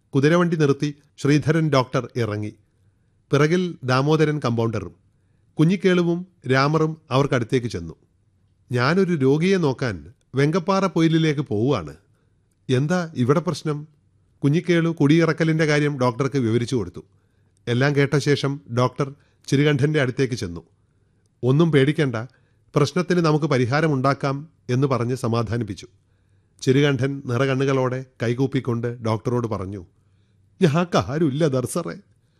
കുതിരവണ്ടി നിർത്തി ശ്രീധരൻ ഡോക്ടർ ഇറങ്ങി പിറകിൽ ദാമോദരൻ കമ്പൗണ്ടറും കുഞ്ഞിക്കേളുവും രാമറും അവർക്കടുത്തേക്ക് ചെന്നു ഞാനൊരു രോഗിയെ നോക്കാൻ വെങ്കപ്പാറ പൊയിലിലേക്ക് പോവുകയാണ് എന്താ ഇവിടെ പ്രശ്നം കുഞ്ഞിക്കേളു കുടിയിറക്കലിന്റെ കാര്യം ഡോക്ടർക്ക് വിവരിച്ചു കൊടുത്തു എല്ലാം കേട്ട ശേഷം ഡോക്ടർ ചിരുകണ്ഠന്റെ അടുത്തേക്ക് ചെന്നു ഒന്നും പേടിക്കണ്ട പ്രശ്നത്തിന് നമുക്ക് പരിഹാരമുണ്ടാക്കാം എന്ന് പറഞ്ഞ് സമാധാനിപ്പിച്ചു ചിരുകണ്ഠൻ നിറകണ്ണുകളോടെ കൈകൂപ്പിക്കൊണ്ട് ഡോക്ടറോട് പറഞ്ഞു ഞങ്ങൾക്ക് ആരുമില്ല ദർസറെ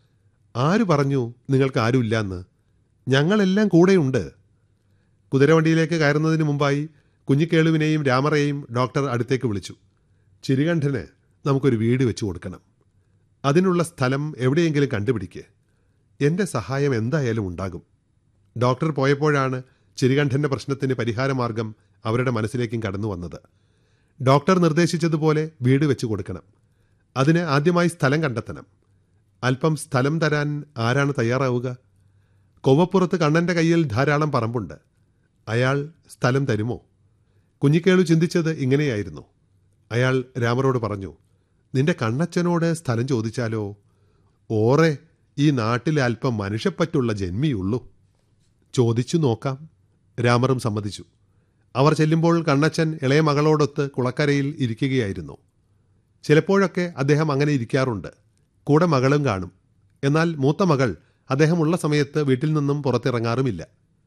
ആര് പറഞ്ഞു നിങ്ങൾക്ക് ആരുമില്ല എന്ന് ഞങ്ങളെല്ലാം കൂടെയുണ്ട് കുതിരവണ്ടിയിലേക്ക് കയറുന്നതിന് മുമ്പായി കുഞ്ഞിക്കേളുവിനെയും രാമറയെയും ഡോക്ടർ അടുത്തേക്ക് വിളിച്ചു ചിരുകണ്ഠന് നമുക്കൊരു വീട് വെച്ച് കൊടുക്കണം അതിനുള്ള സ്ഥലം എവിടെയെങ്കിലും കണ്ടുപിടിക്ക് എൻ്റെ സഹായം എന്തായാലും ഉണ്ടാകും ഡോക്ടർ പോയപ്പോഴാണ് ചിരുകണ്ഠൻ്റെ പ്രശ്നത്തിന് പരിഹാരമാർഗം അവരുടെ മനസ്സിലേക്കും കടന്നു വന്നത് ഡോക്ടർ നിർദ്ദേശിച്ചതുപോലെ വീട് വെച്ച് കൊടുക്കണം അതിന് ആദ്യമായി സ്ഥലം കണ്ടെത്തണം അല്പം സ്ഥലം തരാൻ ആരാണ് തയ്യാറാവുക കൊവപ്പുറത്ത് കണ്ണൻ്റെ കയ്യിൽ ധാരാളം പറമ്പുണ്ട് അയാൾ സ്ഥലം തരുമോ കുഞ്ഞിക്കേളു ചിന്തിച്ചത് ഇങ്ങനെയായിരുന്നു അയാൾ രാമറോട് പറഞ്ഞു നിന്റെ കണ്ണച്ചനോട് സ്ഥലം ചോദിച്ചാലോ ഓറെ ഈ നാട്ടിൽ അല്പം മനുഷ്യപ്പറ്റുള്ള ജന്മിയുള്ളൂ ചോദിച്ചു നോക്കാം രാമറും സമ്മതിച്ചു അവർ ചെല്ലുമ്പോൾ കണ്ണച്ചൻ ഇളയ മകളോടൊത്ത് കുളക്കരയിൽ ഇരിക്കുകയായിരുന്നു ചിലപ്പോഴൊക്കെ അദ്ദേഹം അങ്ങനെ ഇരിക്കാറുണ്ട് കൂടെ മകളും കാണും എന്നാൽ മൂത്ത മകൾ അദ്ദേഹം ഉള്ള സമയത്ത് വീട്ടിൽ നിന്നും പുറത്തിറങ്ങാറുമില്ല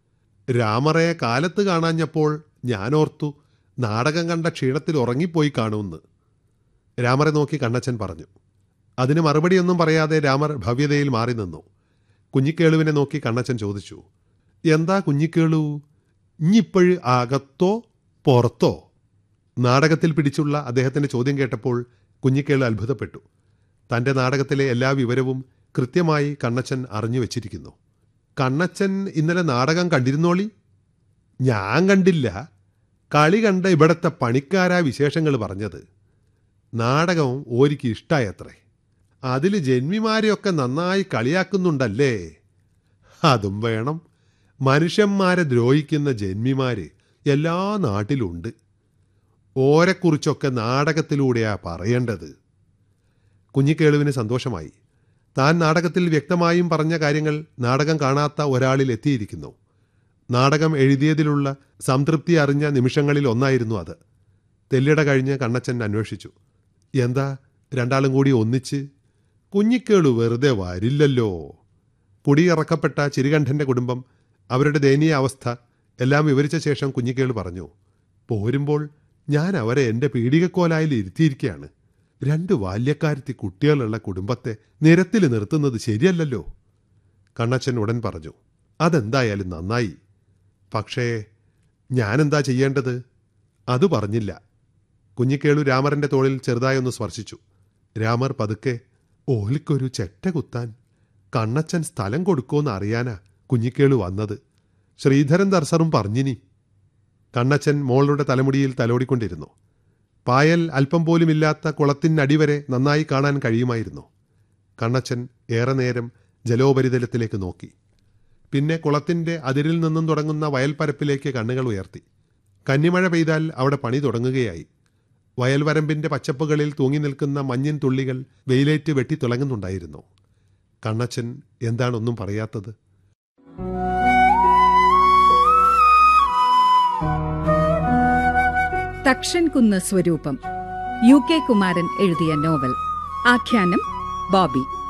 രാമറയെ കാലത്ത് കാണാഞ്ഞപ്പോൾ ഞാനോർത്തു നാടകം കണ്ട ക്ഷീണത്തിൽ ഉറങ്ങിപ്പോയി കാണുമെന്ന് രാമറെ നോക്കി കണ്ണച്ചൻ പറഞ്ഞു അതിന് മറുപടിയൊന്നും പറയാതെ രാമർ ഭവ്യതയിൽ മാറി നിന്നു കുഞ്ഞിക്കേളുവിനെ നോക്കി കണ്ണച്ചൻ ചോദിച്ചു എന്താ കുഞ്ഞിക്കേളു ഇഞ്ഞിപ്പോഴ് അകത്തോ പുറത്തോ നാടകത്തിൽ പിടിച്ചുള്ള അദ്ദേഹത്തിന്റെ ചോദ്യം കേട്ടപ്പോൾ കുഞ്ഞിക്കേളു അത്ഭുതപ്പെട്ടു തന്റെ നാടകത്തിലെ എല്ലാ വിവരവും കൃത്യമായി കണ്ണച്ചൻ അറിഞ്ഞു വെച്ചിരിക്കുന്നു കണ്ണച്ചൻ ഇന്നലെ നാടകം കണ്ടിരുന്നോളി ഞാൻ കണ്ടില്ല കളി കണ്ട ഇവിടത്തെ പണിക്കാരാ വിശേഷങ്ങൾ പറഞ്ഞത് നാടകം ഓരിക്ക് ഇഷ്ടായത്രേ അതിൽ ജന്മിമാരെയൊക്കെ നന്നായി കളിയാക്കുന്നുണ്ടല്ലേ അതും വേണം മനുഷ്യന്മാരെ ദ്രോഹിക്കുന്ന ജന്മിമാര് എല്ലാ നാട്ടിലുണ്ട് ഓരെക്കുറിച്ചൊക്കെ നാടകത്തിലൂടെയാ പറയേണ്ടത് കുഞ്ഞിക്കേളുവിന് സന്തോഷമായി താൻ നാടകത്തിൽ വ്യക്തമായും പറഞ്ഞ കാര്യങ്ങൾ നാടകം കാണാത്ത ഒരാളിൽ എത്തിയിരിക്കുന്നു നാടകം എഴുതിയതിലുള്ള സംതൃപ്തി അറിഞ്ഞ നിമിഷങ്ങളിൽ ഒന്നായിരുന്നു അത് തെല്ലിട കഴിഞ്ഞ് കണ്ണച്ചൻ അന്വേഷിച്ചു എന്താ രണ്ടാളും കൂടി ഒന്നിച്ച് കുഞ്ഞിക്കേളു വെറുതെ വരില്ലല്ലോ കുടിയിറക്കപ്പെട്ട ചിരികണ്ഠന്റെ കുടുംബം അവരുടെ ദയനീയ അവസ്ഥ എല്ലാം വിവരിച്ച ശേഷം കുഞ്ഞിക്കേളു പറഞ്ഞു പോരുമ്പോൾ ഞാൻ അവരെ എൻ്റെ പീഡികക്കോലായിൽ ഇരുത്തിയിരിക്കുകയാണ് രണ്ട് ബാല്യക്കാരത്തി കുട്ടികളുള്ള കുടുംബത്തെ നിരത്തിൽ നിർത്തുന്നത് ശരിയല്ലല്ലോ കണ്ണച്ചൻ ഉടൻ പറഞ്ഞു അതെന്തായാലും നന്നായി പക്ഷേ ഞാനെന്താ ചെയ്യേണ്ടത് അത് പറഞ്ഞില്ല കുഞ്ഞിക്കേളു രാമറിന്റെ തോളിൽ ചെറുതായൊന്ന് സ്പർശിച്ചു രാമർ പതുക്കെ ഓലിക്കൊരു ചെറ്റ കുത്താൻ കണ്ണച്ചൻ സ്ഥലം കൊടുക്കുമെന്ന് അറിയാനാ കുഞ്ഞിക്കേളു വന്നത് ശ്രീധരൻ ദർശറും പറഞ്ഞിനി കണ്ണച്ചൻ മോളുടെ തലമുടിയിൽ തലോടിക്കൊണ്ടിരുന്നു പായൽ അല്പം പോലുമില്ലാത്ത കുളത്തിനടിവരെ നന്നായി കാണാൻ കഴിയുമായിരുന്നു കണ്ണച്ചൻ ഏറെ നേരം ജലോപരിതലത്തിലേക്ക് നോക്കി പിന്നെ കുളത്തിന്റെ അതിരിൽ നിന്നും തുടങ്ങുന്ന വയൽപ്പരപ്പിലേക്ക് കണ്ണുകൾ ഉയർത്തി കന്നിമഴ പെയ്താൽ അവിടെ പണി തുടങ്ങുകയായി വയൽവരമ്പിന്റെ പച്ചപ്പുകളിൽ തൂങ്ങി നിൽക്കുന്ന മഞ്ഞിൻ തുള്ളികൾ വെയിലേറ്റ് വെട്ടിത്തിളങ്ങുന്നുണ്ടായിരുന്നു കണ്ണച്ചൻ എന്താണൊന്നും പറയാത്തത് തക്ഷൻ കുന്ന് സ്വരൂപം യു കെ കുമാരൻ എഴുതിയ നോവൽ ആഖ്യാനം ബോബി